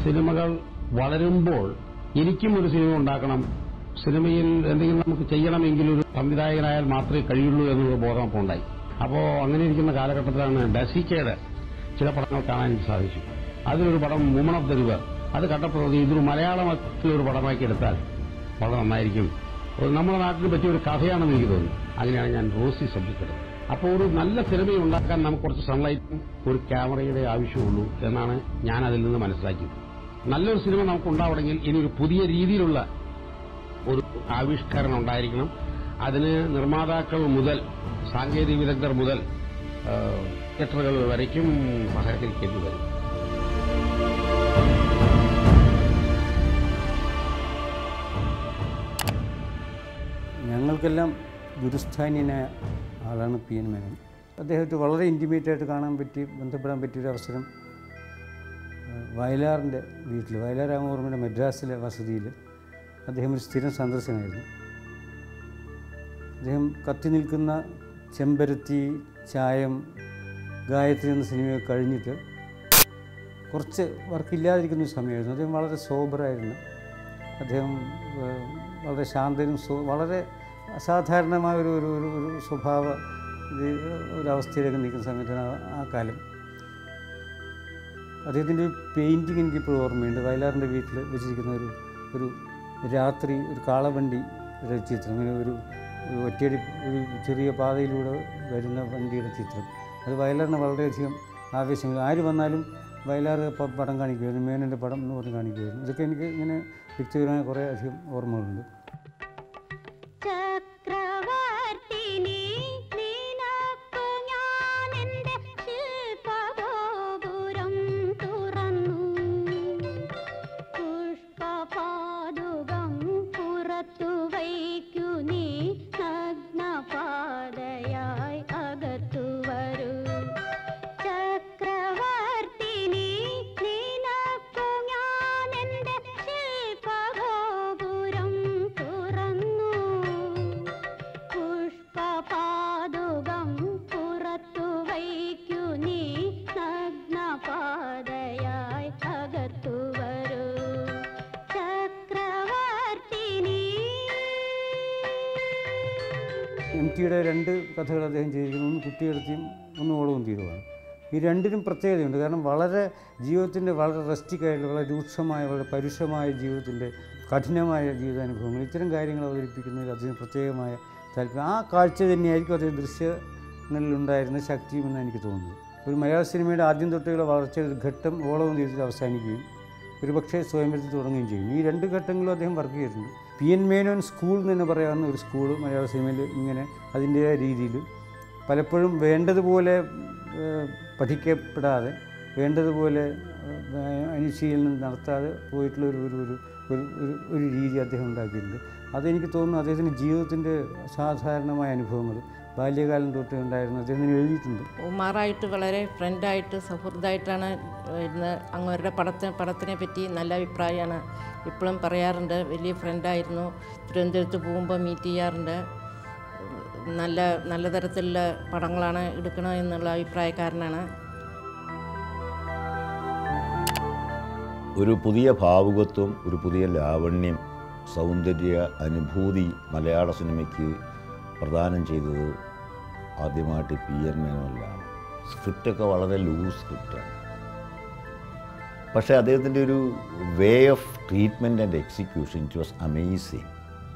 സിനിമകൾ വളരുമ്പോൾ എനിക്കും ഒരു സിനിമ ഉണ്ടാക്കണം സിനിമയിൽ എന്തെങ്കിലും നമുക്ക് ചെയ്യണമെങ്കിൽ ഒരു സംവിധായകനായാൽ മാത്രമേ കഴിയുള്ളൂ എന്നുള്ള ബോധം അപ്പോൾ ഉണ്ടായി അപ്പോൾ അങ്ങനെ ഇരിക്കുന്ന കാലഘട്ടത്തിലാണ് ഡസിക്കയുടെ ചില പടങ്ങൾ കാണാൻ എനിക്ക് സാധിച്ചു അതിലൊരു പടം വുമൺ ഓഫ് ദ റിവർ അത് കണ്ടപ്പോൾ തോന്നി ഇതൊരു മലയാളത്തിലൊരു പടമാക്കി എടുത്താൽ വളരെ നന്നായിരിക്കും ഒരു നമ്മുടെ നാട്ടിന് പറ്റിയ ഒരു കഥയാണെന്ന് എനിക്ക് തോന്നി അങ്ങനെയാണ് ഞാൻ റോസി സബ്ജക്ട് എടുത്തത് അപ്പോൾ ഒരു നല്ല സിനിമ ഉണ്ടാക്കാൻ നമുക്ക് കുറച്ച് സൺലൈറ്റും ഒരു ക്യാമറയുടെ ആവശ്യമുള്ളൂ എന്നാണ് ഞാൻ അതിൽ നിന്ന് മനസ്സിലാക്കിയത് നല്ലൊരു സിനിമ നമുക്ക് ഉണ്ടാവണമെങ്കിൽ ഇനി ഒരു പുതിയ രീതിയിലുള്ള ഒരു ആവിഷ്കരണം ഉണ്ടായിരിക്കണം അതിന് നിർമ്മാതാക്കൾ മുതൽ സാങ്കേതിക വിദഗ്ധർ മുതൽ ആ, തിയേറ്ററുകൾ വരയ്ക്കും സഹകരിക്കേണ്ടി വരും ഞങ്ങൾക്കെല്ലാം ഗുരുസ്ഥാനീയനായ ആളാണ് പി എൻ മേനോൻ അദ്ദേഹത്തെ വളരെ ഇൻറ്റിമേറ്റ് ആയിട്ട് കാണാൻ പറ്റി ബന്ധപ്പെടാൻ പറ്റിയൊരു അവസരം ഏഹ്, വയലാറിൻ്റെ വീട്ടിൽ വയലാർ രാമവർമ്മയുടെ മദ്രാസിലെ വസതിയിൽ അദ്ദേഹം ഒരു സ്ഥിരം സന്ദർശനമായിരുന്നു അദ്ദേഹം കത്തി നിൽക്കുന്ന ചെമ്പരത്തി ചായം ഗായത്രി എന്ന സിനിമയൊക്കെ കഴിഞ്ഞിട്ട് കുറച്ച് വർക്കില്ലാതിരിക്കുന്ന ഒരു സമയമായിരുന്നു അദ്ദേഹം വളരെ സോബറായിരുന്നു അദ്ദേഹം ഏഹ്, വളരെ ശാന്തനും സോ- വളരെ അസാധാരണമായ ഒരു ഒരു ഒരു ഒരു സ്വഭാവ ഇത് ഒരു അവസ്ഥയിലൊക്കെ നിൽക്കുന്ന സമയത്താണ് ആ- ആ കാലം അദ്ദേഹത്തിൻ്റെ പെയിൻറ്റിങ് എനിക്കിപ്പോഴും ഓർമ്മയുണ്ട് വയലാറിൻ്റെ വീട്ടിൽ വെച്ചിരിക്കുന്ന ഒരു ഒരു രാത്രി ഒരു കാളവണ്ടിയുടെ ചിത്രം അങ്ങനെ ഒരു ഒരു ഒറ്റയടി ഒരു ചെറിയ പാതയിലൂടെ വരുന്ന വണ്ടിയുടെ ചിത്രം അത് വയലാറിന് വളരെയധികം ആവേശങ്ങൾ ആര് വന്നാലും വയലാർ പ- പടം കാണിക്കുമായിരുന്നു മേനൻ്റെ പടം എന്ന് പറഞ്ഞ് കാണിക്കുമായിരുന്നു ഇതൊക്കെ എനിക്ക് ഇങ്ങനെ വ്യക്തിപരമായ കുറേ അധികം ഓർമ്മകളുണ്ട് ചക്രവർത്തിനി നിനക്കു ഞാനെന്റെ ശില്പഗോപുരം തുറന്നു പുഷ്പപാദുകം പുറത്തു വയ്ക്കു നീ നഗ്നപാതയായി അകത്തു വരൂ ചക്രവർത്തിനി നിനക്കു ഞാനെന്റെ ശില്പഗോപുരം തുറന്നു പുഷ്പപാദുകം പുറത്തു വയ്ക്കു നീ നഗ്നപാതയായി അകത്തു വരൂ ചക്രവർത്തിനി എം ടിയുടെ രണ്ട് കഥകൾ അദ്ദേഹം ചെയ്തിരിക്കുന്നു ഒന്ന് കുട്ടിയെടുത്തിയും ഒന്ന് ഓളവും തീരുവാണ് ഈ രണ്ടിനും പ്രത്യേകതയുണ്ട് കാരണം വളരെ ജീവിതത്തിൻ്റെ വളരെ റസ്റ്റിക്കായിട്ടുള്ള വളരെ രൂക്ഷമായ വളരെ പരുഷമായ ജീവിതത്തിൻ്റെ കഠിനമായ ജീവിതാനുഭവങ്ങൾ ഇത്തരം കാര്യങ്ങൾ അവതരിപ്പിക്കുന്നതിൽ അതിന് പ്രത്യേകമായ താല്പര്യം ആ കാഴ്ച തന്നെയായിരിക്കും അദ്ദേഹം ദൃശ്യങ്ങളിലുണ്ടായിരുന്ന ശക്തിയുമെന്ന് എനിക്ക് തോന്നുന്നത് ഒരു മലയാള സിനിമയുടെ ആദ്യം തൊട്ടുള്ള വളർച്ചയുടെ ഒരു ഘട്ടം ഓളവും തീരത്തിൽ അവസാനിക്കുകയും ഒരുപക്ഷെ സ്വയംവരത്തിൽ തുടങ്ങുകയും ചെയ്യും ഈ രണ്ട് ഘട്ടങ്ങളിലും അദ്ദേഹം വർക്ക് ചെയ്തിട്ടുണ്ട് പി എൻ മേനോൻ സ്കൂൾ എന്ന് തന്നെ പറയാവുന്ന ഒരു സ്കൂൾ മലയാള സിനിമയിൽ ഇങ്ങനെ അതിൻ്റെതായ രീതിയിൽ പലപ്പോഴും വേണ്ടതുപോലെ ഏഹ്, പഠിക്കപ്പെടാതെ വേണ്ടതുപോലെ ഏഹ്, അനുശീലനം നടത്താതെ പോയിട്ടുള്ള ഒരു ഒരു ഒരു ഒരു ഒരു ഒരു രീതി അദ്ദേഹം ഉണ്ടാക്കിയിട്ടുണ്ട് അതെനിക്ക് തോന്നുന്നു അദ്ദേഹത്തിൻ്റെ ജീവിതത്തിൻ്റെ അസാധാരണമായ അനുഭവങ്ങൾ ബാല്യകാലം തൊട്ട് ഉണ്ടായിരുന്നു അദ്ദേഹത്തിന് എഴുതിയിട്ടുണ്ട് ഉമാറായിട്ട് വളരെ ഫ്രണ്ടായിട്ട് സൗഹൃദമായിട്ടാണ് ഇന്ന് അങ്ങവരുടെ പടത്തെ പടത്തിനെ പറ്റി നല്ല അഭിപ്രായമാണ് ഇപ്പോഴും പറയാറുണ്ട് വലിയ ഫ്രണ്ടായിരുന്നു തിരുവനന്തപുരത്ത് പോകുമ്പോൾ മീറ്റ് ചെയ്യാറുണ്ട് നല്ല നല്ല തരത്തിലുള്ള പടങ്ങളാണ് എടുക്കണം എന്നുള്ള അഭിപ്രായക്കാരനാണ് ഒരു പുതിയ ഭാവുകത്വം ഒരു പുതിയ ലാവണ്യം സൗന്ദര്യ അനുഭൂതി മലയാള സിനിമയ്ക്ക് പ്രദാനം ചെയ്തത് ആദ്യമായിട്ട് പി എൻ മേനോനിലാണ് സ്ക്രിപ്റ്റൊക്കെ വളരെ ലൂസ് സ്ക്രിപ്റ്റാണ് പക്ഷേ അദ്ദേഹത്തിൻ്റെ ഒരു way of treatment and execution it was amazing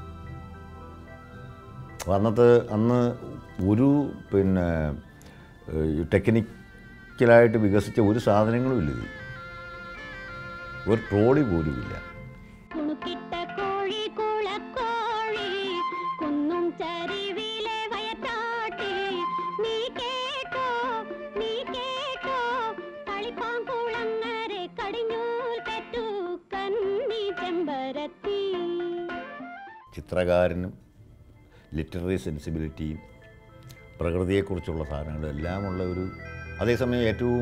അന്നത്തെ അന്ന് ഒരു പിന്നെ ടെക്നിക്കലായിട്ട് വികസിച്ച ഒരു സാധനങ്ങളും ഇല്ല ഇതിൽ ഒരു ട്രോളി പോലുമില്ല കുണുക്കിട്ട കോഴി കുളക്കോഴി കുന്നും ചരിവിലെ വയറ്റാട്ടി നീ കേട്ടോ നീ കേട്ടോ കളിപ്പാങ്കുളങ്ങരെ കടിഞ്ഞൂൽ പെറ്റു കന്നി ചെമ്പരത്തി ചിത്രകാരനും ലിറ്റററി സെൻസിബിലിറ്റിയും പ്രകൃതിയെക്കുറിച്ചുള്ള സാധനങ്ങളും എല്ലാമുള്ള ഒരു അതേസമയം ഏറ്റവും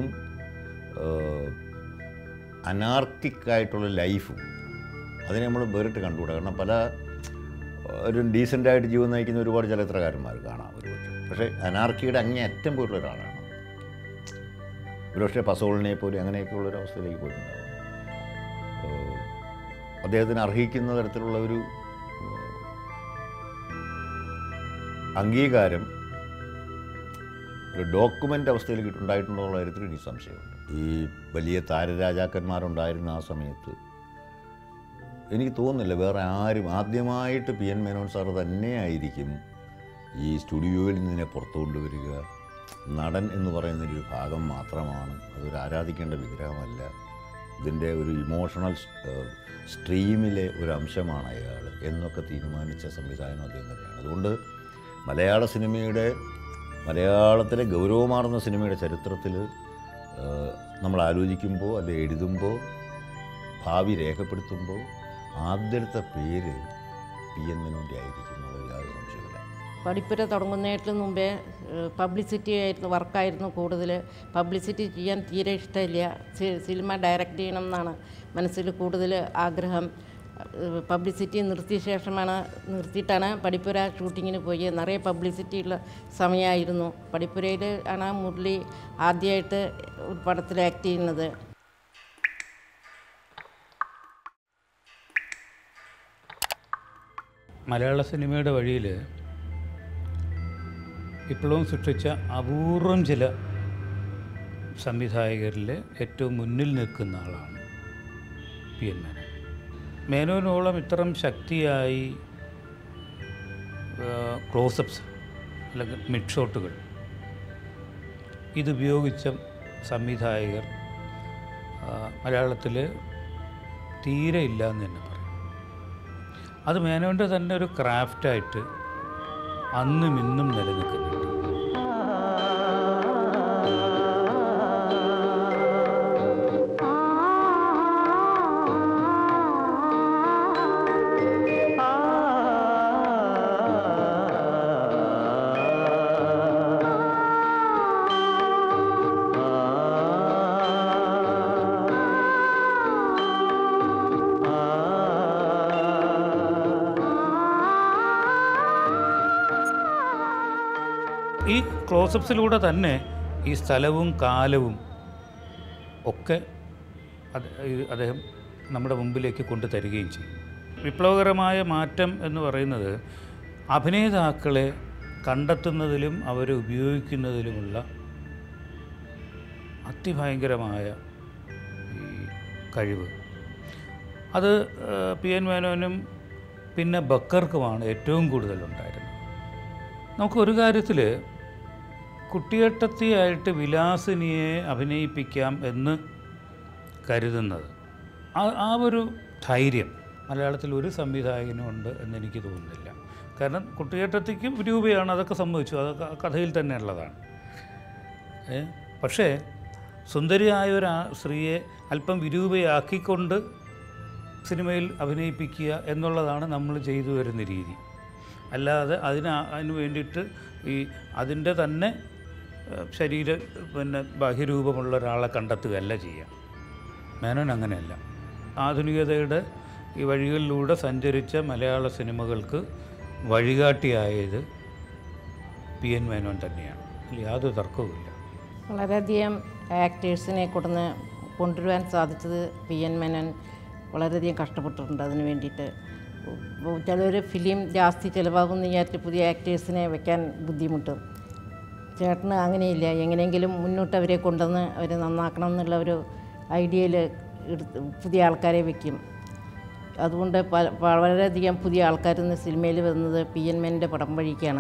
അനാർക്കിക്കായിട്ടുള്ള ലൈഫും അതിനെ നമ്മൾ വേറിട്ട് കണ്ടുകൂടാ കാരണം പല ഒരു ഡീസൻ്റായിട്ട് ജീവൻ നയിക്കുന്ന ഒരുപാട് ചലച്ചിത്രകാരന്മാർ കാണാം ഒരു പക്ഷേ അനാർക്കിയുടെ അങ്ങേ അറ്റം പോയിട്ടുള്ള ഒരാളാണ് ഒരുപക്ഷെ പസോളിനെ പോലെ അങ്ങനെയൊക്കെയുള്ള ഒരു അവസ്ഥയിലേക്ക് പോയിട്ടുണ്ടാവും അദ്ദേഹത്തിന് അർഹിക്കുന്ന തരത്തിലുള്ള ഒരു അംഗീകാരം ഒരു ഡോക്യുമെൻ്റ് അവസ്ഥയിൽ കിട്ടി- ഉണ്ടായിട്ടുണ്ടോ എന്നുള്ള കാര്യത്തിൽ എനിക്ക് സംശയമുണ്ട് ഈ വലിയ താരരാജാക്കന്മാരുണ്ടായിരുന്ന ആ സമയത്ത് എനിക്ക് തോന്നുന്നില്ല വേറെ ആരും ആദ്യമായിട്ട് പി എൻ മേനോൻ സാർ തന്നെയായിരിക്കും ഈ സ്റ്റുഡിയോയിൽ നിന്നിനെ പുറത്തു കൊണ്ടുവരിക നടൻ എന്ന് പറയുന്നൊരു ഭാഗം മാത്രമാണ് അതൊരു ആരാധിക്കേണ്ട വിഗ്രഹമല്ല ഇതിൻ്റെ ഒരു ഇമോഷണൽ സ്ട്രീമിലെ ഒരു അംശമാണ് അയാൾ എന്നൊക്കെ തീരുമാനിച്ച സംവിധാനം അദ്ദേഹം തന്നെയാണ് അതുകൊണ്ട് മലയാള സിനിമയുടെ മലയാളത്തിലെ ഗൗരവമാർന്ന സിനിമയുടെ ചരിത്രത്തിൽ നമ്മൾ ആലോചിക്കുമ്പോൾ അല്ലെ എഴുതുമ്പോൾ ഭാവി രേഖപ്പെടുത്തുമ്പോൾ ആദ്യത്തെ പേര് പി എൻ മേനോൻ്റെ ആയിരിക്കും എന്നുള്ളത് യാതൊരു സംശയമില്ല പഠിപ്പുര തുടങ്ങുന്നതിന് മുമ്പേ പബ്ലിസിറ്റി ആയിരുന്നു വർക്കായിരുന്നു കൂടുതൽ പബ്ലിസിറ്റി ചെയ്യാൻ തീരെ ഇഷ്ടമില്ല സി- സിനിമ ഡയറക്റ്റ് ചെയ്യണം എന്നാണ് മനസ്സിൽ കൂടുതൽ ആഗ്രഹം പബ്ലിസിറ്റി നിർത്തിയ ശേഷമാണ് നിർത്തിയിട്ടാണ് പഠിപ്പുര ഷൂട്ടിങ്ങിന് പോയി നിറയെ പബ്ലിസിറ്റി ഉള്ള സമയമായിരുന്നു പഠിപ്പുരയിൽ ആണ് മുരളി ആദ്യമായിട്ട് ഒരു പടത്തിൽ ആക്ട് ചെയ്യുന്നത് മലയാള സിനിമയുടെ വഴിയിൽ വിപ്ലവം സൃഷ്ടിച്ച അപൂർവം ചില സംവിധായകരിൽ ഏറ്റവും മുന്നിൽ നിൽക്കുന്ന ആളാണ് പി എൻ മേനോൻ മേനോനോളം ഇത്തരം ശക്തിയായി ക്ലോസപ്സ് അല്ലെങ്കിൽ മിഡ് ഷോട്ടുകൾ ഇതുപയോഗിച്ച സംവിധായകർ മലയാളത്തിൽ തീരെ ഇല്ല എന്ന് തന്നെ പറയും അത് മേനോൻ്റെ തന്നെ ഒരു ക്രാഫ്റ്റായിട്ട് അന്നും ഇന്നും നിലനിൽക്കുന്നുണ്ട് ഈ ക്ലോസപ്സിലൂടെ തന്നെ ഈ സ്ഥലവും കാലവും ഒക്കെ അത് ഈ അദ്ദേഹം നമ്മുടെ മുമ്പിലേക്ക് കൊണ്ടു തരികയും ചെയ്യും വിപ്ലവകരമായ മാറ്റം എന്ന് പറയുന്നത് അഭിനേതാക്കളെ കണ്ടെത്തുന്നതിലും അവരെ ഉപയോഗിക്കുന്നതിലുമുള്ള അതിഭയങ്കരമായ ഈ കഴിവ് അത് ഏഹ്, പി എൻ മേനോനും പിന്നെ ബക്കർക്കുമാണ് ഏറ്റവും കൂടുതലുണ്ടായിരുന്നത് നമുക്കൊരു കാര്യത്തിൽ കുട്ടിയേട്ടത്തിയായിട്ട് വിലാസിനിയെ അഭിനയിപ്പിക്കാം എന്ന് കരുതുന്നത് ആ ആ ഒരു ധൈര്യം മലയാളത്തിൽ ഒരു സംവിധായകനും ഉണ്ട് എന്നെനിക്ക് തോന്നുന്നില്ല കാരണം കുട്ടിയേട്ടത്തിക്കും രൂപയാണ് അതൊക്കെ സംഭവിച്ചു അതൊക്കെ ആ കഥയിൽ തന്നെ ഉള്ളതാണ് ഏ? പക്ഷേ സുന്ദരിയായ ഒരു ആ സ്ത്രീയെ അല്പം വിരൂപയാക്കിക്കൊണ്ട് സിനിമയിൽ അഭിനയിപ്പിക്കുക എന്നുള്ളതാണ് നമ്മൾ ചെയ്തു വരുന്ന രീതി അല്ലാതെ അതിന് ആ- അതിന് വേണ്ടിയിട്ട് ഈ അതിൻ്റെ തന്നെ ഏഹ്, ശരീര പിന്നെ ബാഹ്യരൂപമുള്ള ഒരാളെ കണ്ടെത്തുകയല്ല ചെയ്യുക മേനോൻ അങ്ങനെയല്ല ആധുനികതയുടെ ഈ വഴികളിലൂടെ സഞ്ചരിച്ച മലയാള സിനിമകൾക്ക് വഴികാട്ടിയായത് പി എൻ മേനോൻ തന്നെയാണ് അതിൽ യാതൊരു തർക്കവുമില്ല വളരെയധികം ആക്ടേഴ്സിനെ കൊടുന്ന് കൊണ്ടുവരാൻ സാധിച്ചത് പി എൻ മേനൻ വളരെയധികം കഷ്ടപ്പെട്ടിട്ടുണ്ട് അതിന് വേണ്ടിയിട്ട് ചിലർ ഫിലിം ജാസ്തി ചിലവാകുമെന്ന് വിചാരിച്ച് പുതിയ ആക്ടേഴ്സിനെ വെക്കാൻ ബുദ്ധിമുട്ടും ചേട്ടന് അങ്ങനെയില്ല എങ്ങനെയെങ്കിലും മുന്നോട്ട് അവരെ കൊണ്ടുവന്ന് അവരെ നന്നാക്കണം എന്നുള്ള ഒരു ഐഡിയയിൽ എടുത്ത് പുതിയ ആൾക്കാരെ വെക്കും അതുകൊണ്ട് പല വളരെയധികം പുതിയ ആൾക്കാർ ഇന്ന് സിനിമയിൽ വരുന്നത് പി എൻ മേൻ്റെ പടം വഴിക്കാണ്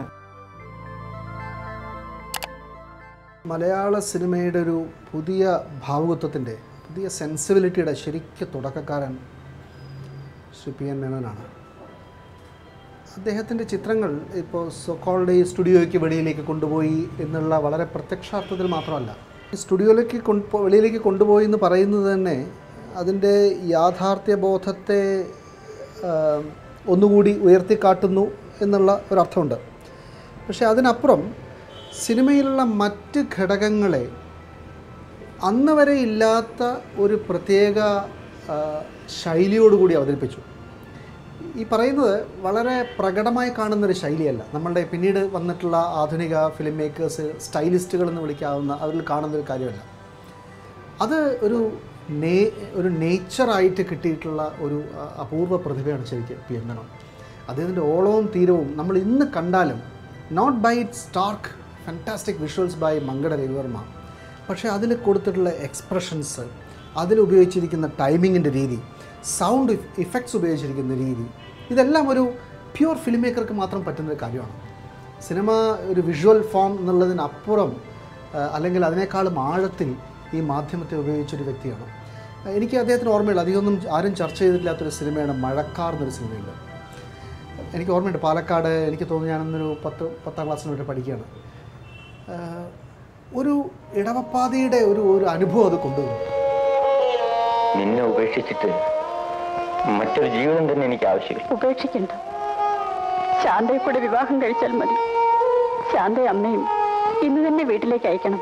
മലയാള സിനിമയുടെ ഒരു പുതിയ ഭാവുകത്വത്തിൻ്റെ പുതിയ സെൻസിബിലിറ്റിയുടെ ശരിക്ക് തുടക്കക്കാരൻ ശ്രീ പി എൻ മേനോനാണ് അദ്ദേഹത്തിൻ്റെ ചിത്രങ്ങൾ ഇപ്പോൾ സൊക്കോളുടെ ഈ സ്റ്റുഡിയോയ്ക്ക് വെളിയിലേക്ക് കൊണ്ടുപോയി എന്നുള്ള വളരെ പ്രത്യക്ഷാർത്ഥത്തിൽ മാത്രമല്ല ഈ സ്റ്റുഡിയോയിലേക്ക് കൊണ്ട് വെളിയിലേക്ക് കൊണ്ടുപോയി എന്ന് പറയുന്നത് തന്നെ അതിൻ്റെ യാഥാർത്ഥ്യ ബോധത്തെ ആ, ഒന്നുകൂടി ഉയർത്തിക്കാട്ടുന്നു എന്നുള്ള ഒരർത്ഥമുണ്ട് പക്ഷേ അതിനപ്പുറം സിനിമയിലുള്ള മറ്റ് ഘടകങ്ങളെ അന്ന് വരെ ഇല്ലാത്ത ഒരു പ്രത്യേക ആ, ശൈലിയോടുകൂടി അവതരിപ്പിച്ചു ഈ പറയുന്നത് വളരെ പ്രകടമായി കാണുന്നൊരു ശൈലിയല്ല നമ്മളുടെ പിന്നീട് വന്നിട്ടുള്ള ആധുനിക ഫിലിം മേക്കേഴ്സ് സ്റ്റൈലിസ്റ്റുകൾ എന്ന് വിളിക്കാവുന്ന അവരിൽ കാണുന്നൊരു കാര്യമല്ല അത് ഒരു നേ ഒരു നേച്ചറായിട്ട് കിട്ടിയിട്ടുള്ള ഒരു അ- അപൂർവ പ്രതിഭയാണ് ശരിക്കും പി എൻ മേനോൻ അദ്ദേഹത്തിൻ്റെ ഓളവും തീരവും നമ്മൾ ഇന്ന് കണ്ടാലും not by it stark fantastic visuals by Mankada Ravi Varma പക്ഷേ അതിൽ കൊടുത്തിട്ടുള്ള എക്സ്പ്രഷൻസ് അതിൽ ഉപയോഗിച്ചിരിക്കുന്ന ടൈമിങ്ങിൻ്റെ രീതി സൗണ്ട് ഇഫക്ട്സ് ഉപയോഗിച്ചിരിക്കുന്ന രീതി ഇതെല്ലാം ഒരു പ്യുവർ ഫിലിം മേക്കർക്ക് മാത്രം പറ്റുന്ന ഒരു കാര്യമാണ് സിനിമ ഒരു വിഷ്വൽ ഫോം എന്നുള്ളതിനപ്പുറം ആ, അല്ലെങ്കിൽ അതിനേക്കാളും ആഴത്തിൽ ഈ മാധ്യമത്തെ ഉപയോഗിച്ചൊരു വ്യക്തിയാണ് ആ, എനിക്ക് അദ്ദേഹത്തിന് ഓർമ്മയില്ല അധികമൊന്നും ആരും ചർച്ച ചെയ്തിട്ടില്ലാത്തൊരു സിനിമയാണ് മഴക്കാർ എന്നൊരു സിനിമയുണ്ട് എനിക്ക് ഓർമ്മയുണ്ട് പാലക്കാട് എനിക്ക് തോന്നുന്നു ഞാനന്നൊരു പത്ത് പത്താം ക്ലാസ്സിന് വരെ പഠിക്കുകയാണ് ആ, ഒരു ഇടവപ്പാതയുടെ ഒരു ഒരു അനുഭവം അത് കൊണ്ടുവന്നു നിന്നെ ഉപേക്ഷിച്ചിട്ട് മറ്റൊരു ജീവിതം തന്നെ എനിക്ക് ആവശ്യമില്ല ഉപേക്ഷിക്കണ്ട ശാന്തയെ കൂടെ വിവാഹം കഴിച്ചാൽ മതി ശാന്ത അമ്മയും ഇന്ന് തന്നെ വീട്ടിലേക്ക് അയക്കണം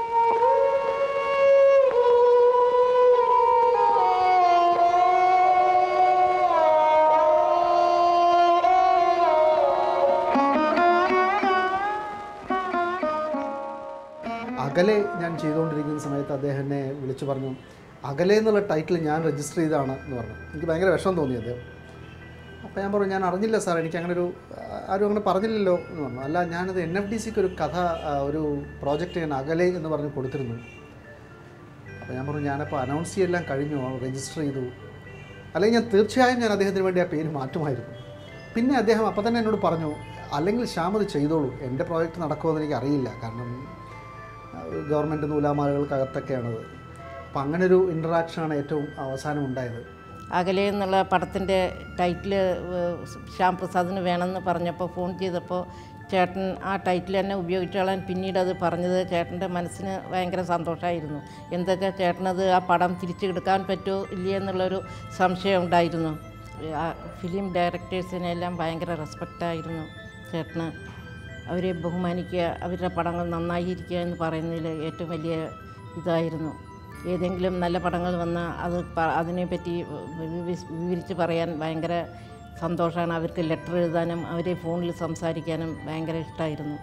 അകലെ ഞാൻ ചെയ്തുകൊണ്ടിരിക്കുന്ന സമയത്ത് അദ്ദേഹം എന്നെ വിളിച്ചു പറഞ്ഞു അകലെ എന്നുള്ള ടൈറ്റിൽ ഞാൻ രജിസ്റ്റർ ചെയ്താണ് എന്ന് പറഞ്ഞു എനിക്ക് ഭയങ്കര വിഷമം തോന്നി അദ്ദേഹം അപ്പോൾ ഞാൻ പറഞ്ഞു ഞാൻ അറിഞ്ഞില്ല സാർ എനിക്ക് അങ്ങനെ ഒരു ആരും അങ്ങനെ പറഞ്ഞില്ലല്ലോ എന്ന് പറഞ്ഞു അല്ല ഞാനത് എൻ എഫ് ഡി സിക്ക് ഒരു കഥ ആ, ഒരു പ്രോജക്റ്റ് ഞാൻ അകലെ എന്ന് പറഞ്ഞ് കൊടുത്തിരുന്നു അപ്പോൾ ഞാൻ പറഞ്ഞു ഞാനപ്പോൾ അനൗൺസ് ചെയ്യെല്ലാം കഴിഞ്ഞു രജിസ്റ്റർ ചെയ്തു അല്ലെങ്കിൽ ഞാൻ തീർച്ചയായും ഞാൻ അദ്ദേഹത്തിന് വേണ്ടി ആ പേര് മാറ്റുമായിരുന്നു പിന്നെ അദ്ദേഹം അപ്പോൾ തന്നെ എന്നോട് പറഞ്ഞു അല്ലെങ്കിൽ ശ്യാം അത് ചെയ്തോളൂ എൻ്റെ പ്രോജക്റ്റ് നടക്കുമെന്ന് എനിക്ക് അറിയില്ല കാരണം ഗവൺമെൻറ് നൂലാമാലകൾക്കകത്തൊക്കെയാണത് അപ്പം അങ്ങനെ ഒരു ഇൻട്രാക്ഷനാണ് ഏറ്റവും അവസാനം ഉണ്ടായത് അകലെ എന്നുള്ള പടത്തിൻ്റെ ടൈറ്റിൽ ശ്യാം പ്രസാദിന് വേണമെന്ന് പറഞ്ഞപ്പോൾ ഫോൺ ചെയ്തപ്പോൾ ചേട്ടൻ ആ ടൈറ്റിൽ തന്നെ ഉപയോഗിച്ചോളാൻ പിന്നീട് അത് പറഞ്ഞത് ചേട്ടൻ്റെ മനസ്സിന് ഭയങ്കര സന്തോഷമായിരുന്നു എന്തൊക്കെ ചേട്ടനത് ആ പടം തിരിച്ചെടുക്കാൻ പറ്റുമോ ഇല്ലയോ എന്നുള്ളൊരു സംശയം ഉണ്ടായിരുന്നു ആ ഫിലിം ഡയറക്ടേഴ്സിനെല്ലാം ഭയങ്കര റെസ്പെക്റ്റായിരുന്നു ചേട്ടന് അവരെ ബഹുമാനിക്കുക അവരുടെ പടങ്ങൾ നന്നായിരിക്കുക എന്ന് പറയുന്നതിൽ ഏറ്റവും വലിയ ഇതായിരുന്നു ഏതെങ്കിലും നല്ല പടങ്ങൾ വന്നാൽ അത് പ- അതിനെപ്പറ്റി വിവി- വിവരിച്ച് പറയാൻ ഭയങ്കര സന്തോഷമാണ് അവർക്ക് ലെറ്റർ എഴുതാനും അവരെ ഫോണിൽ സംസാരിക്കാനും ഭയങ്കര ഇഷ്ടമായിരുന്നു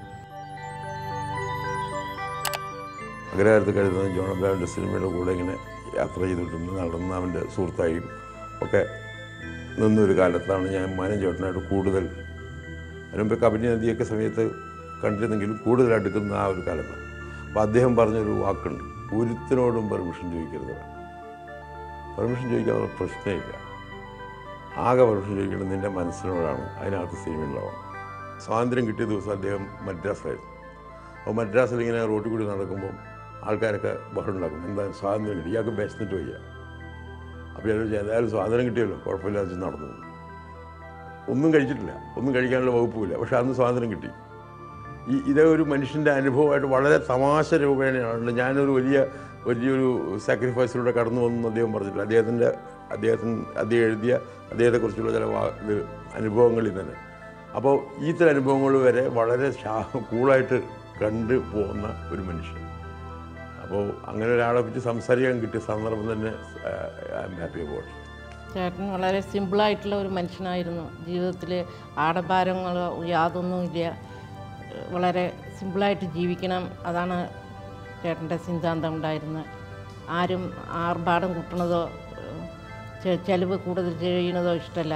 അഗ്രഹാരത്ത് കരുതുന്ന ജോൺ അബ്രാമിൻ്റെ സിനിമയുടെ കൂടെ ഇങ്ങനെ യാത്ര ചെയ്തിട്ടുണ്ട് നടന്ന അവൻ്റെ സുഹൃത്തായും ഒക്കെ നിന്നൊരു കാലത്താണ് ഞാൻ മാനം ചേട്ടനായിട്ട് കൂടുതൽ അതിനുമ്പ് കബനി നദിയൊക്കെ സമയത്ത് കണ്ടിരുന്നെങ്കിലും കൂടുതൽ അടുക്കുന്ന ആ ഒരു കാലത്ത് അപ്പോൾ അദ്ദേഹം പറഞ്ഞൊരു വാക്കുണ്ട് ഒരുത്തിനോടും പെർമിഷൻ ചോദിക്കരുത് പെർമിഷൻ ചോദിക്കാതെ പ്രശ്നമില്ല ആകെ പെർമിഷൻ ചോദിക്കേണ്ടത് നിൻ്റെ മനസ്സിനോടാണ് അതിനകത്ത് സിനിമയുണ്ടാവണം സ്വാതന്ത്ര്യം കിട്ടിയ ദിവസം അദ്ദേഹം മദ്രാസിലായിരുന്നു അപ്പോൾ മദ്രാസിൽ ഇങ്ങനെ റോട്ടിൽ കൂടി നടക്കുമ്പോൾ ആൾക്കാരൊക്കെ ബഹളം ഉണ്ടാക്കും എന്താ സ്വാതന്ത്ര്യം കിട്ടി ഇയാൾക്ക് വിശന്നിട്ട് വയ്യ അപ്പോൾ ഞാൻ വിചാരിച്ചു, ഏതായാലും സ്വാതന്ത്ര്യം കിട്ടിയല്ലോ കുഴപ്പമില്ലാതെ വെച്ച് നടന്നു ഒന്നും കഴിച്ചിട്ടില്ല ഒന്നും കഴിക്കാനുള്ള വകുപ്പുമില്ല പക്ഷെ അന്ന് സ്വാതന്ത്ര്യം കിട്ടി ഈ ഇതേ ഒരു മനുഷ്യൻ്റെ അനുഭവമായിട്ട് വളരെ തമാശ രൂപേണയാണ് ഞാനൊരു വലിയ വലിയൊരു സാക്രിഫൈസിലൂടെ കടന്നു വന്നു അദ്ദേഹം പറഞ്ഞിട്ടില്ല അദ്ദേഹത്തിൻ്റെ അദ്ദേഹത്തിന് അദ്ദേഹം എഴുതിയ അദ്ദേഹത്തെക്കുറിച്ചുള്ള ചില വാ ഇത് അനുഭവങ്ങളിൽ തന്നെ അപ്പോൾ ഇത്തരം അനുഭവങ്ങൾ വരെ വളരെ ഷാ കൂളായിട്ട് കണ്ടു പോകുന്ന ഒരു മനുഷ്യൻ അപ്പോൾ അങ്ങനെ ഒരാളെ പറ്റി സംസാരിക്കാൻ കിട്ടിയ സന്ദർഭം തന്നെ ഐ എം ഹാപ്പി അബൌട്ട് ചേട്ടൻ വളരെ സിമ്പിളായിട്ടുള്ള ഒരു മനുഷ്യനായിരുന്നു ജീവിതത്തിൽ ആഡംബരങ്ങളോ യാതൊന്നുമില്ല വളരെ സിമ്പിളായിട്ട് ജീവിക്കണം അതാണ് ചേട്ടൻ്റെ സിദ്ധാന്തം ഉണ്ടായിരുന്നത് ആരും ആർഭാടം കൂട്ടണതോ ചെ- ചെലവ് കൂടുതൽ ചെയ്യണതോ ഇഷ്ടമല്ല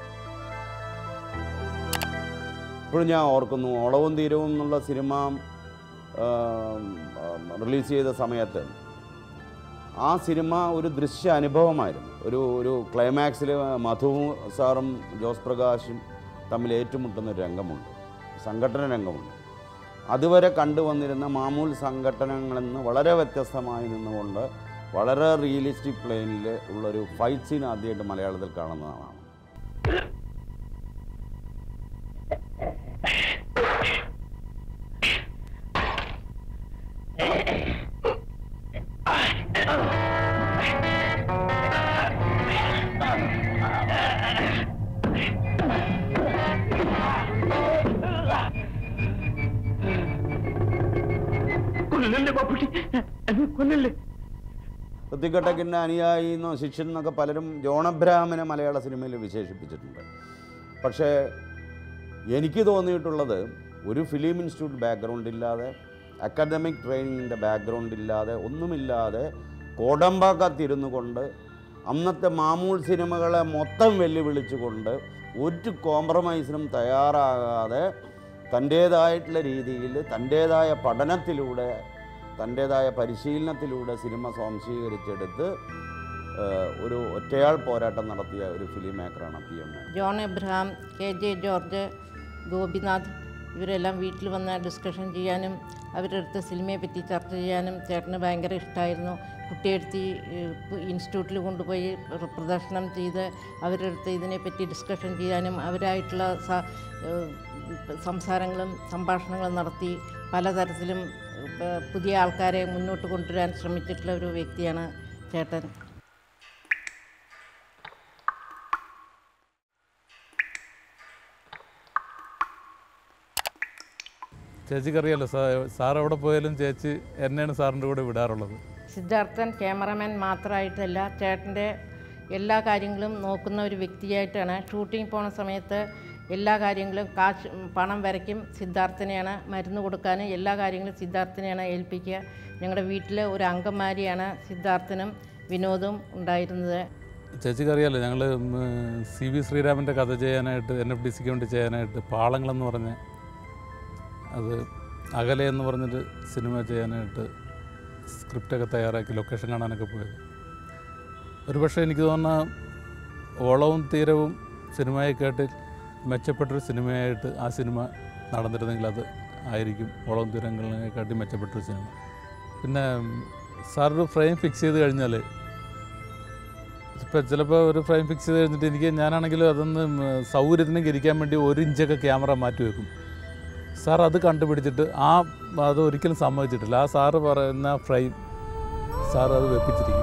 ഇപ്പോഴും ഞാൻ ഓർക്കുന്നു ഓളവും തീരവും എന്നുള്ള സിനിമ റിലീസ് ചെയ്ത സമയത്ത് ആ സിനിമ ഒരു ദൃശ്യ അനുഭവമായിരുന്നു ഒരു ഒരു ക്ലൈമാക്സിൽ മധു സാറും ജോസ് പ്രകാശും തമ്മിൽ ഏറ്റുമുട്ടുന്ന ഒരു രംഗമുണ്ട് സംഘടന രംഗമുണ്ട് അതുവരെ കണ്ടുവന്നിരുന്ന മാമൂൽ സംഘടനകളിൽ നിന്ന് വളരെ വ്യത്യസ്തമായി നിന്നുകൊണ്ട് വളരെ റിയലിസ്റ്റിക് പ്ലെയിനിൽ ഉള്ളൊരു ഫൈറ്റ് സീൻ ആദ്യമായിട്ട് മലയാളത്തിൽ കാണുന്നതാണ് കൊല്ലല്ലേ ബാപ്പുട്ടി എന്നെ കൊല്ലല്ലേ ഋത്തികട്ടക്കിൻ്റെ അനുയായി എന്നോ ശിഷ്യൻ എന്നൊക്കെ പലരും ജോൺ അബ്രാഹമിനെ മലയാള സിനിമയിൽ വിശേഷിപ്പിച്ചിട്ടുണ്ട് പക്ഷേ എനിക്ക് തോന്നിയിട്ടുള്ളത് ഒരു ഫിലിം ഇൻസ്റ്റിറ്റ്യൂട്ട് ബാക്ക്ഗ്രൗണ്ട് ഇല്ലാതെ അക്കാദമിക് ട്രെയിനിങ്ങിൻ്റെ ബാക്ക്ഗ്രൗണ്ട് ഇല്ലാതെ ഒന്നുമില്ലാതെ കോടമ്പാക്കത്തിരുന്നു കൊണ്ട് അന്നത്തെ മാമൂൽ സിനിമകളെ മൊത്തം വെല്ലുവിളിച്ചുകൊണ്ട് ഒരു കോംപ്രമൈസിനും തയ്യാറാകാതെ തൻ്റേതായിട്ടുള്ള രീതിയിൽ തൻ്റേതായ പഠനത്തിലൂടെ തൻ്റേതായ പരിശീലനത്തിലൂടെ സിനിമ സ്വാംശീകരിച്ചെടുത്ത് ഏഹ്, ഒരു ഒറ്റയാൾ പോരാട്ടം നടത്തിയ ഒരു ഫിലിം മേക്കറാണ് P M Menon John Abraham K J George Gopinath ഇവരെല്ലാം വീട്ടിൽ വന്ന് ഡിസ്കഷൻ ചെയ്യാനും അവരുടെ അടുത്ത് സിനിമയെ പറ്റി ചർച്ച ചെയ്യാനും ചേട്ടന് ഭയങ്കര ഇഷ്ടമായിരുന്നു കുട്ടിയെടുത്തി ഇൻസ്റ്റിറ്റ്യൂട്ടിൽ കൊണ്ടുപോയി പ്ര- പ്രദർശനം ചെയ്ത് അവരുടെ അടുത്ത് ഇതിനെപ്പറ്റി ഡിസ്കഷൻ ചെയ്യാനും അവരായിട്ടുള്ള സ ഏഹ് സംസാരങ്ങളും സംഭാഷണങ്ങളും നടത്തി പലതരത്തിലും ഏഹ് പുതിയ ആൾക്കാരെ മുന്നോട്ട് കൊണ്ടുവരാൻ ശ്രമിച്ചിട്ടുള്ള ഒരു വ്യക്തിയാണ് ചേട്ടൻ ചേച്ചിക്കറിയാലോ സാ സാർ എവിടെ പോയാലും ചേച്ചി എന്നെയാണ് സാറിൻ്റെ കൂടെ വിടാറുള്ളത് സിദ്ധാർത്ഥൻ ക്യാമറമാൻ മാത്രമായിട്ടല്ല ചേട്ടൻ്റെ എല്ലാ കാര്യങ്ങളും നോക്കുന്ന ഒരു വ്യക്തിയായിട്ടാണ് ഷൂട്ടിംഗ് പോണ സമയത്ത് എല്ലാ കാര്യങ്ങളും കാശ് പണം വരയ്ക്കും സിദ്ധാർത്ഥനെയാണ് മരുന്ന് കൊടുക്കാനും എല്ലാ കാര്യങ്ങളും സിദ്ധാർത്ഥനെയാണ് ഏൽപ്പിക്കുക ഞങ്ങളുടെ വീട്ടിലെ ഒരു അംഗന്മാരിയാണ് സിദ്ധാർത്ഥനും വിനോദും ഉണ്ടായിരുന്നത് ചേച്ചിക്കറിയാലോ ഞങ്ങൾ സി വി ശ്രീരാമൻ്റെ കഥ ചെയ്യാനായിട്ട് എൻ എഫ് ഡി സിക്ക് വേണ്ടി ചെയ്യാനായിട്ട് പാളങ്ങളെന്ന് പറഞ്ഞ അത് അകലെ എന്ന് പറഞ്ഞൊരു സിനിമ ചെയ്യാനായിട്ട് സ്ക്രിപ്റ്റൊക്കെ തയ്യാറാക്കി ലൊക്കേഷൻ കാണാനൊക്കെ പോയത് ഒരുപക്ഷെ എനിക്ക് തോന്നുന്ന ഓളവും തീരവും സിനിമയെക്കാട്ടിൽ മെച്ചപ്പെട്ടൊരു സിനിമയായിട്ട് ആ സിനിമ നടന്നിരുന്നെങ്കിൽ അത് ആയിരിക്കും ഓളവും തീരങ്ങളെക്കാട്ടി മെച്ചപ്പെട്ടൊരു സിനിമ പിന്നെ സാറൊരു ഫ്രെയിം ഫിക്സ് ചെയ്ത് കഴിഞ്ഞാൽ ഇപ്പം ചിലപ്പോൾ ഒരു ഫ്രെയിം ഫിക്സ് ചെയ്ത് കഴിഞ്ഞിട്ട് എനിക്ക് ഞാനാണെങ്കിലും അതൊന്ന് ഉം, സൗകര്യത്തിന് ഇരിക്കാൻ വേണ്ടി ഒരു ഇഞ്ചൊക്കെ ക്യാമറ മാറ്റി വെക്കും സാർ അത് കണ്ടുപിടിച്ചിട്ട് ആ അത് ഒരിക്കലും സമ്മതിച്ചിട്ടില്ല ആ സാറ് പറയുന്ന ഫ്രെയിം സാർ അത് വെപ്പിച്ചിരിക്കും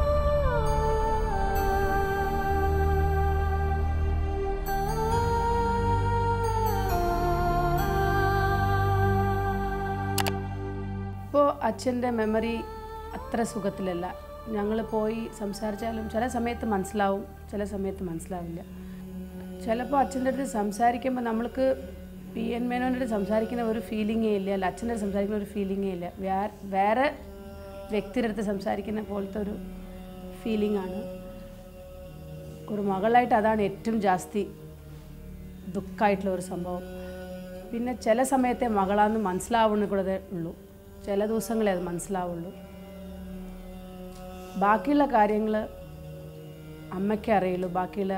ഇപ്പോൾ അച്ഛൻ്റെ മെമ്മറി അത്ര സുഖത്തിലല്ല ഞങ്ങൾ പോയി സംസാരിച്ചാലും ചില സമയത്ത് മനസ്സിലാവും ചില സമയത്ത് മനസ്സിലാവില്ല ചിലപ്പോൾ അച്ഛൻ്റെ അടുത്ത് സംസാരിക്കുമ്പോൾ നമ്മൾക്ക് പി എൻ മേനോൻ്റെ അടുത്ത് സംസാരിക്കുന്ന ഒരു ഫീലിങ്ങേ ഇല്ല അല്ല അച്ഛൻ്റെ അടുത്ത് സംസാരിക്കുന്ന ഒരു ഫീലിങ്ങേ ഇല്ല വേറെ വേറെ വ്യക്തിയുടെ അടുത്ത് സംസാരിക്കുന്ന പോലത്തെ ഒരു ഫീലിംഗ് ആണ് ഒരു മകളായിട്ട് അതാണ് ഏറ്റവും ജാസ്തി ദുഃഖമായിട്ടുള്ള ഒരു സംഭവം പിന്നെ ചില സമയത്തെ മകളാന്ന് മനസ്സിലാവുന്ന കൂടെ ഉള്ളൂ ചില ദിവസങ്ങളെ അത് മനസ്സിലാവുള്ളൂ ബാക്കിയുള്ള കാര്യങ്ങൾ അമ്മയ്ക്കേ അറിയുള്ളൂ ബാക്കിയുള്ള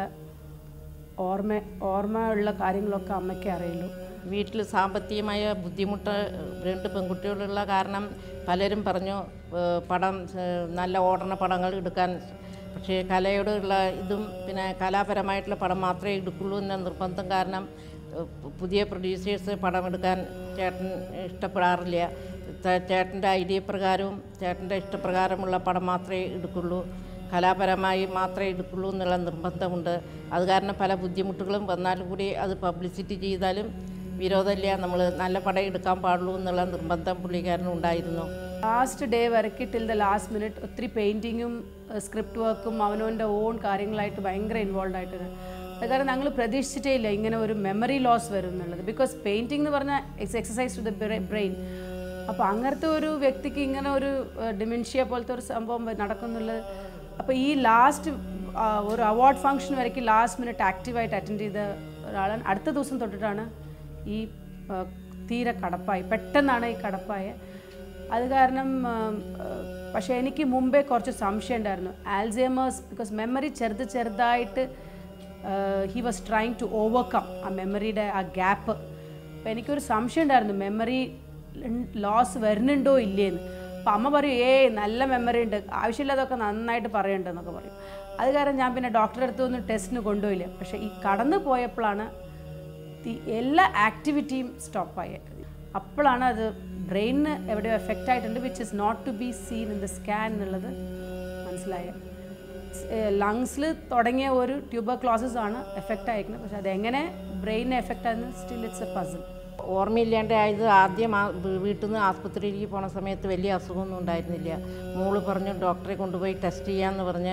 ഓർമ്മ ഓർമ്മ ഉള്ള കാര്യങ്ങളൊക്കെ അമ്മയ്ക്കേ അറിയുള്ളൂ വീട്ടിൽ സാമ്പത്തികമായ ബുദ്ധിമുട്ട് രണ്ട് പെൺകുട്ടികളുള്ള കാരണം പലരും പറഞ്ഞു ഏഹ് പടം ഏഹ് നല്ല ഓടുന്ന പടങ്ങൾ എടുക്കാൻ പക്ഷേ കലയോടുള്ള ഇതും പിന്നെ കലാപരമായിട്ടുള്ള പടം മാത്രമേ എടുക്കുള്ളൂ എന്ന നിർബന്ധം കാരണം ഏഹ് പുതിയ പ്രൊഡ്യൂസേഴ്സ് പടം എടുക്കാൻ ചേട്ടൻ ഇഷ്ടപ്പെടാറില്ല ചേ- ചേട്ടൻ്റെ ഐഡിയ പ്രകാരവും ചേട്ടൻ്റെ ഇഷ്ടപ്രകാരമുള്ള പടം മാത്രമേ എടുക്കുള്ളൂ കലാപരമായി മാത്രമേ എടുക്കുള്ളൂ എന്നുള്ള നിർബന്ധമുണ്ട് അത് കാരണം പല ബുദ്ധിമുട്ടുകളും വന്നാലും കൂടി അത് പബ്ലിസിറ്റി ചെയ്താലും വിരോധമില്ല നമ്മൾ നല്ല പടം എടുക്കാൻ പാടുള്ളൂ എന്നുള്ള നിർബന്ധം പുള്ളിക്കാരനുണ്ടായിരുന്നു ലാസ്റ്റ് ഡേ വരയ്ക്ക് ടിൽ ദ ലാസ്റ്റ് മിനിറ്റ് ഒത്തിരി പെയിൻറ്റിങ്ങും സ്ക്രിപ്റ്റ് വർക്കും അവനവൻ്റെ ഓൺ കാര്യങ്ങളായിട്ട് ഭയങ്കര ഇൻവോൾവ് ആയിട്ട് അത് കാരണം ഞങ്ങൾ പ്രതീക്ഷിച്ചിട്ടേ ഇല്ല ഇങ്ങനെ ഒരു മെമ്മറി ലോസ് വരും എന്നുള്ളത് ബിക്കോസ് പെയിൻറ്റിംഗ് എന്ന് പറഞ്ഞാൽ it's exercise to the brain അപ്പോൾ അങ്ങനത്തെ ഒരു വ്യക്തിക്ക് ഇങ്ങനെ ഒരു ഡിമെൻഷ്യ പോലത്തെ ഒരു സംഭവം നടക്കുന്നുള്ളത് അപ്പോൾ ഈ ലാസ്റ്റ് ഒരു അവാർഡ് ഫംഗ്ഷൻ വരയ്ക്ക് ലാസ്റ്റ് മിനിറ്റ് ആക്റ്റീവായിട്ട് അറ്റൻഡ് ചെയ്ത ഒരാളാണ് അടുത്ത ദിവസം തൊട്ടിട്ടാണ് ഈ ആ, തീരെ കടപ്പായി പെട്ടെന്നാണ് ഈ കടപ്പായ അത് കാരണം ആം, ആ, പക്ഷേ എനിക്ക് മുമ്പേ കുറച്ച് സംശയം ഉണ്ടായിരുന്നു ആൽസേമേഴ്സ് ബിക്കോസ് മെമ്മറി ചെറുത് ചെറുതായിട്ട് he was trying to overcome ആ മെമ്മറിയുടെ ആ ഗ്യാപ്പ് അപ്പോൾ എനിക്കൊരു സംശയം ഉണ്ടായിരുന്നു മെമ്മറി ലോസ് വരുന്നുണ്ടോ ഇല്ലേന്ന് അപ്പം അമ്മ പറയും ഏയ് നല്ല മെമ്മറി ഉണ്ട് ആവശ്യമില്ലാതൊക്കെ നന്നായിട്ട് പറയുന്നുണ്ടെന്നൊക്കെ പറയും അത് കാരണം ഞാൻ പിന്നെ ഡോക്ടറെ അടുത്ത് ഒന്നും ടെസ്റ്റിന് കൊണ്ടുപോയില്ല പക്ഷേ ഈ കടന്നു പോയപ്പോഴാണ് ഈ എല്ലാ ആക്ടിവിറ്റിയും സ്റ്റോപ്പായത് അപ്പോഴാണ് അത് ബ്രെയിനിന് എവിടെയോ എഫക്റ്റ് ആയിട്ടുണ്ട് which is not to be seen in the scan എന്നുള്ളത് മനസ്സിലായത് ലങ്സിൽ തുടങ്ങിയ ഒരു ട്യൂബർ ക്ലോസസ് ആണ് എഫക്റ്റ് ആയിരിക്കുന്നത് പക്ഷെ അതെങ്ങനെ ബ്രെയിനിനെ എഫക്റ്റ് ആയിരുന്നു സ്റ്റിൽ ഇറ്റ്സ് എ പസിൽ ഓർമ്മയില്ലാണ്ട് ആയത് ആദ്യം ആ വീ- വീട്ടിൽ നിന്ന് ആസ്പത്രിയിലേക്ക് പോണ സമയത്ത് വലിയ അസുഖമൊന്നും ഉണ്ടായിരുന്നില്ല മോള് പറഞ്ഞു ഡോക്ടറെ കൊണ്ടുപോയി ടെസ്റ്റ് ചെയ്യാമെന്ന് പറഞ്ഞ്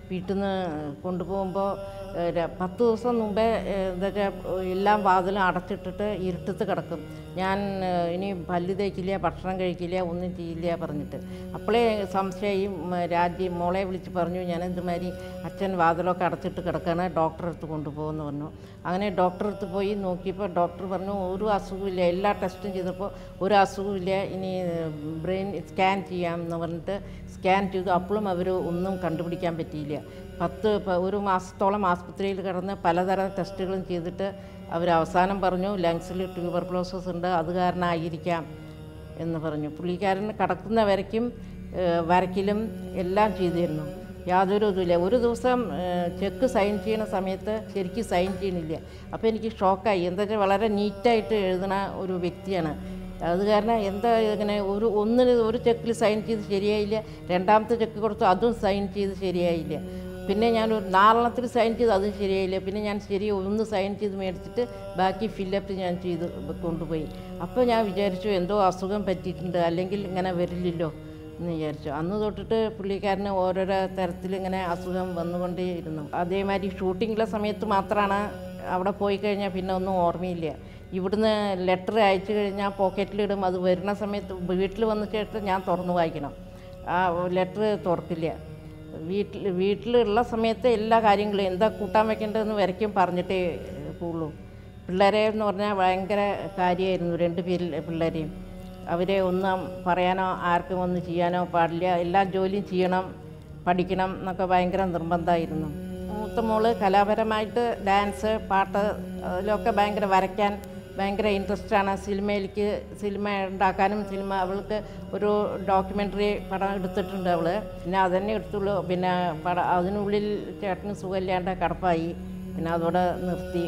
വീട്ടിൽ നിന്ന് കൊണ്ടുപോകുമ്പോൾ ഏഹ്, ര- പത്ത് ദിവസം മുമ്പേ ഏഹ്, ഇതൊക്കെ എല്ലാം വാതിലും അടച്ചിട്ടിട്ട് ഇരുട്ടത്ത് കിടക്കും ഞാൻ ഏഹ്, ഇനി പല്ല് തേക്കില്ല ഭക്ഷണം കഴിക്കില്ല ഒന്നും ചെയ്യില്ല പറഞ്ഞിട്ട് അപ്പോഴേ സംശയമായി ഉം, രാജി മോളെ വിളിച്ച് പറഞ്ഞു ഞാൻ ഇതുമാതിരി അച്ഛൻ വാതിലൊക്കെ അടച്ചിട്ട് കിടക്കുകയാണ് ഡോക്ടറെ അടുത്ത് കൊണ്ടുപോകുമെന്ന് പറഞ്ഞു അങ്ങനെ ഡോക്ടറെ അടുത്ത് പോയി നോക്കിയപ്പോൾ ഡോക്ടർ പറഞ്ഞു ഒരു അസുഖമില്ല എല്ലാ ടെസ്റ്റും ചെയ്തപ്പോൾ ഒരു അസുഖമില്ല ഇനി ബ്രെയിൻ സ്കാൻ ചെയ്യാം എന്ന് പറഞ്ഞിട്ട് സ്കാൻ ചെയ്തു അപ്പോഴും അവർ ഒന്നും കണ്ടുപിടിക്കാൻ പറ്റിയില്ല പത്ത് പ- ഒരു മാസത്തോളം ആസ്പത്രിയിൽ കിടന്ന് പലതരം ടെസ്റ്റുകളും ചെയ്തിട്ട് അവർ അവസാനം പറഞ്ഞു ലങ്സിൽ ട്യൂബർക്ലോസസ് ഉണ്ട് അത് കാരണമായിരിക്കാം എന്ന് പറഞ്ഞു പുള്ളിക്കാരൻ കിടക്കുന്ന വരയ്ക്കും ഏഹ്, വരയ്ക്കലും എല്ലാം ചെയ്തിരുന്നു യാതൊരു ഇതുമില്ല ഒരു ദിവസം ഏഹ്, ചെക്ക് സൈൻ ചെയ്യുന്ന സമയത്ത് ശരിക്കും സൈൻ ചെയ്യണില്ല അപ്പോൾ എനിക്ക് ഷോക്കായി എന്താ വെച്ചാൽ വളരെ നീറ്റായിട്ട് എഴുതുന്ന ഒരു വ്യക്തിയാണ് അത് കാരണം എന്താ ഇങ്ങനെ ഒരു ഒന്നിന് ഒരു ചെക്കിൽ സൈൻ ചെയ്ത് ശരിയായില്ല രണ്ടാമത്തെ ചെക്ക് കൊടുത്തു അതും സൈൻ ചെയ്ത് ശരിയായില്ല പിന്നെ ഞാൻ ഒരു നാലെണ്ണത്തിൽ സൈൻ ചെയ്ത് അതും ശരിയായില്ല പിന്നെ ഞാൻ ശരി ഒന്ന് സൈൻ ചെയ്ത് മേടിച്ചിട്ട് ബാക്കി ഫില്ലപ്പ് ഞാൻ ചെയ്ത് കൊണ്ടുപോയി അപ്പോൾ ഞാൻ വിചാരിച്ചു എന്തോ അസുഖം പറ്റിയിട്ടുണ്ട് അല്ലെങ്കിൽ ഇങ്ങനെ വരില്ലല്ലോ എന്ന് വിചാരിച്ചു അന്ന് തൊട്ടിട്ട് പുള്ളിക്കാരന് ഓരോരോ തരത്തിൽ ഇങ്ങനെ അസുഖം വന്നുകൊണ്ടേയിരുന്നു അതേമാതിരി ഷൂട്ടിങ്ങിലെ സമയത്ത് മാത്രമാണ് അവിടെ പോയി കഴിഞ്ഞാൽ പിന്നെ ഒന്നും ഓർമ്മയില്ല ഇവിടുന്ന് ലെറ്റർ അയച്ചു കഴിഞ്ഞാൽ പോക്കറ്റിലിടും അത് വരുന്ന സമയത്ത് വീട്ടിൽ വന്ന ശേഷം ഞാൻ തുറന്നു വായിക്കണം ആ ലെറ്റർ തുറക്കില്ല വീട്ടിൽ വീട്ടിലുള്ള സമയത്ത് എല്ലാ കാര്യങ്ങളും എന്താ കൂട്ടാൻ വെക്കേണ്ടതെന്ന് വരയ്ക്കും പറഞ്ഞിട്ടേ പോകുള്ളൂ പിള്ളേരെ എന്ന് പറഞ്ഞാൽ ഭയങ്കര കാര്യമായിരുന്നു രണ്ട് പേരിൽ പിള്ളേരെയും അവരെ ഒന്നും പറയാനോ ആർക്കും ഒന്നും ചെയ്യാനോ പാടില്ല എല്ലാ ജോലിയും ചെയ്യണം പഠിക്കണം എന്നൊക്കെ ഭയങ്കര നിർബന്ധമായിരുന്നു മൂത്ത മോള് കലാപരമായിട്ട് ഡാൻസ് പാട്ട് അതിലൊക്കെ ഭയങ്കര വരയ്ക്കാൻ ഭയങ്കര ഇൻട്രസ്റ്റാണ് സിനിമയിലേക്ക് സിനിമ ഉണ്ടാക്കാനും സിനിമ അവൾക്ക് ഒരു ഡോക്യുമെൻ്ററി പടം എടുത്തിട്ടുണ്ട് അവൾ പിന്നെ അതന്നെ എടുത്തുള്ളൂ പിന്നെ പടം അതിനുള്ളിൽ ചേട്ടന് സുഖമില്ലാണ്ട് കിടപ്പായി പിന്നെ അതോടെ നിർത്തി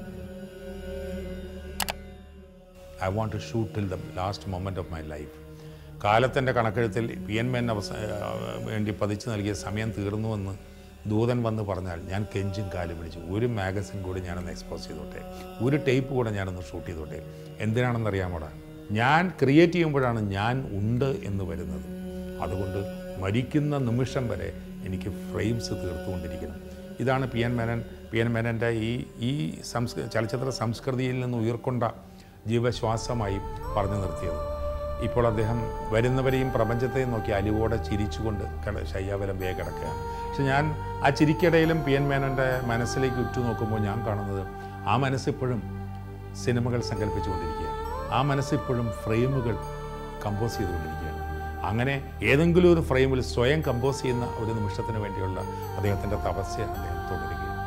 I want to shoot till the last moment of my life കാലത്തിൻ്റെ കണക്കെഴുത്തിൽ പി എൻ മേൻ അവസ വേണ്ടി പതിച്ചു നൽകിയ സമയം തീർന്നുവെന്ന് ദൂതൻ വന്ന് പറഞ്ഞാൽ ഞാൻ കെഞ്ചും കാലും പിടിച്ചു ഒരു മാഗസിൻ കൂടി ഞാനൊന്ന് എക്സ്പോസ് ചെയ്തോട്ടെ ഒരു ടേപ്പ് കൂടെ ഞാനൊന്ന് ഷൂട്ട് ചെയ്തോട്ടെ എന്തിനാണെന്നറിയാമോടാ ഞാൻ ക്രിയേറ്റ് ചെയ്യുമ്പോഴാണ് ഞാൻ ഉണ്ട് എന്ന് വരുന്നത് അതുകൊണ്ട് മരിക്കുന്ന നിമിഷം വരെ എനിക്ക് ഫ്രെയിംസ് തീർത്തുകൊണ്ടിരിക്കണം ഇതാണ് P N Menon P N മേനൻ്റെ ഈ ഈ സംസ്ക ചലച്ചിത്ര സംസ്കൃതിയിൽ നിന്ന് ഉയർക്കൊണ്ട ജീവശ്വാസമായി പറഞ്ഞു നിർത്തിയത് ഇപ്പോൾ അദ്ദേഹം വരുന്നവരെയും പ്രപഞ്ചത്തെയും നോക്കി അലിവോടെ ചിരിച്ചുകൊണ്ട് കട ശയ്യാവലംബിയായി കിടക്കുകയാണ് പക്ഷെ ഞാൻ ആ ചിരിക്കിടയിലും പി എൻ മേനൻ്റെ മനസ്സിലേക്ക് ഉറ്റുനോക്കുമ്പോൾ ഞാൻ കാണുന്നത് ആ മനസ്സിപ്പോഴും സിനിമകൾ സങ്കല്പിച്ചുകൊണ്ടിരിക്കുകയാണ് ആ മനസ്സിപ്പോഴും ഫ്രെയിമുകൾ കമ്പോസ് ചെയ്തുകൊണ്ടിരിക്കുകയാണ് അങ്ങനെ ഏതെങ്കിലും ഒരു ഫ്രെയിമിൽ സ്വയം കമ്പോസ് ചെയ്യുന്ന ഒരു നിമിഷത്തിന് വേണ്ടിയുള്ള അദ്ദേഹത്തിൻ്റെ തപസ്യ അദ്ദേഹം തുടരുകയാണ്